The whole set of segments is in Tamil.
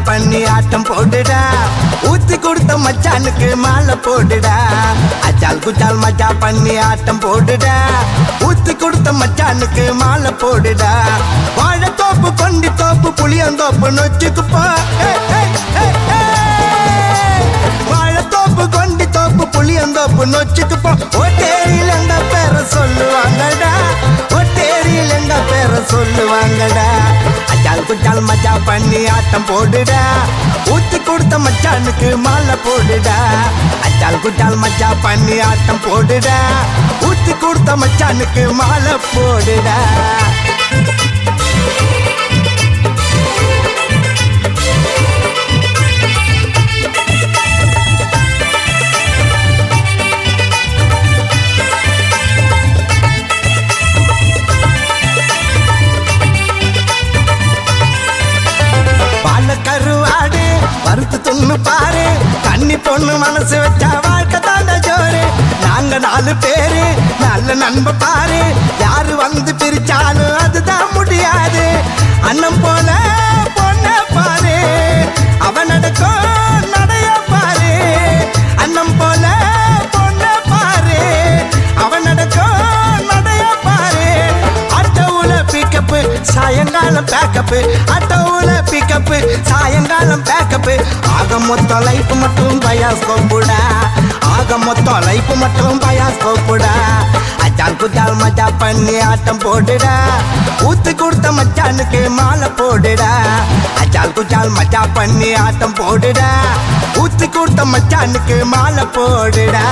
பண்ணி ஆட்டம் போடுடா ஊத்தி கொடுத்த மச்சானுக்கு மாலை போடுடா அச்சால் குச்சால் மஜா பண்ணி ஆட்டம் போடுடா ஊத்தி கொடுத்த மச்சானுக்கு மாலை போடுடா வாழைத்தோப்பு கொண்டி தோப்பு புளியந்தோப்பு நொச்சுக்குப்பா ஏய், ஏய், ஏய், ஏய். வாழைத்தோப்பு கொண்டி தோப்பு புளியந்தோப்பு நொச்சுக்குப்பா ஒட்டேரியில் எங்க பேரை சொல்லுவாங்கடா ஒட்டேரியில் எங்க பேரை சொல்லுவாங்கடா அச்சால் குச்சால் மஜா பண்ணி ஆட்டம் போடுடா ஊத்தி கொடுத்த மச்சானுக்கு மாலை போடுடா அச்சால் குச்சால் மஜா பண்ணி ஆட்டம் போடுடா ஊத்தி கொடுத்த மச்சானுக்கு மாலை போடுடா பால கருவாடு வறுத்து துண்ணு பாரு கன்னி பொண்ணு மனசு வச்சா வாழ்க்கை தாண்ட ஜோரு நாங்க நாலு பேரு நல்ல நண்ப பாரு யாரு வந்து பிரிச்சாலும் அதுதான் முடியாது அண்ணன் போல பொண்ண பாரு அவன் நடக்கும் நடைய பாரு அண்ணன் போல பொண்ண பாரு அவன் நடக்கும் நடைய பாரு ஆட்டோவுல பிக்கப்பு சாயங்காலம் பேக்கப்பு ஆட்டோவுல பிக்கப்பு சாயங்காலம் பேக்கப்பு ஆக மொத்தம் லைஃப் மட்டும் பயாஸ்கோப்புடா ஆக மொத்தம் லைஃப் மட்டும் பயாஸ்கோப்புடா அச்சால் குச்சால் மஜா பண்ணி ஆட்டம் போடுடா ஊத்து கொடுத்த மச்சானுக்கு மாலை போடுடா அச்சால் குச்சால் மஜா பண்ணி ஆட்டம் போடுடா ஊத்து கொடுத்த மச்சானுக்கு மாலை போடுடா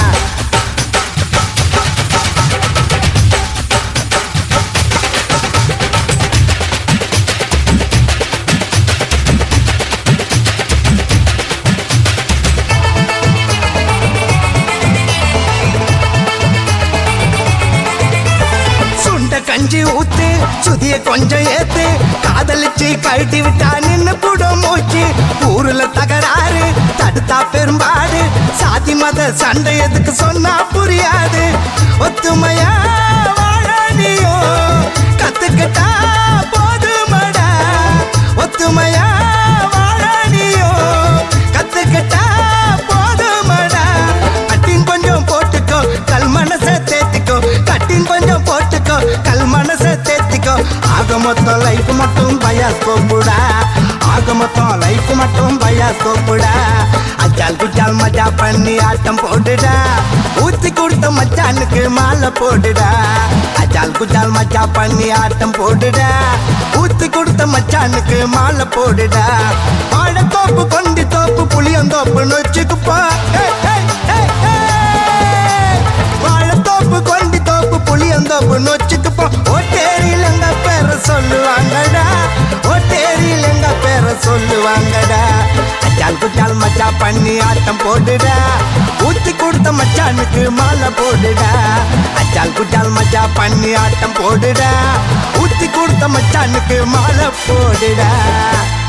சுண்ட கஞ்சி ஊத்து சுதிய கொஞ்சம் ஏத்து காதலிச்சு கழட்டி விட்டா நின்னு கூட மூச்சு ஊருல தகராறு தடுத்தா பெரும்பாடு சாதி மத சண்டை எதுக்கு சொன்னா புரியாது ஒத்துமையா வாழ நீயோ கத்துக்கிட்டா போதுமடா ஒத்துமையா வாழ நீயோ கத்துக்கிட்டா போதுமடா கட்டின் கொஞ்சம் போட்டுக்கோ கல் மனசை தேத்திக்கோ கட்டின் கொஞ்சம் போட்டுக்கோ கல் மனசை தேத்திக்கோ ஆக மொத்தம் லைஃப் மட்டும் பயாஸ்கோப்புடா ஆக மொத்தம் லைஃப் மட்டும் பயாஸ்கோப்புடா அச்சால் குச்சால் மஜா பண்ணி ஆட்டம் போடுடா ஊத்தி கொடுத்த மச்சானுக்கு மாலை போடுடா அச்சால் குச்சால் மஜா பண்ணி ஆட்டம் போடுடா ஊத்தி கொடுத்த மச்சானுக்கு மாலை போடுடா வாழைத்தோப்பு கொண்டி தோப்பு புளியந்தோப்பு நொச்சுக்குப்பா ஏய், ஏய், ஏய், ஏய். வாழைத்தோப்பு கொண்டி தோப்பு புளியந்தோப்பு நொச்சுக்குப்பா ஒட்டேரியில் எங்க பேரை சொல்லுவாங்கடா ஒட்டேரியில் எங்க பேரை சொல்லுவாங்கடா அச்சால் குச்சால் மச்சா பண்ணி ஆட்டம் போடுடா ஊத்தி கொடுத்த மச்சானுக்கு மாலை போடுடா அச்சால் குச்சால் மச்சா பண்ணி ஆட்டம் போடுடா ஊத்தி கொடுத்த மச்சானுக்கு மாலை போடுடா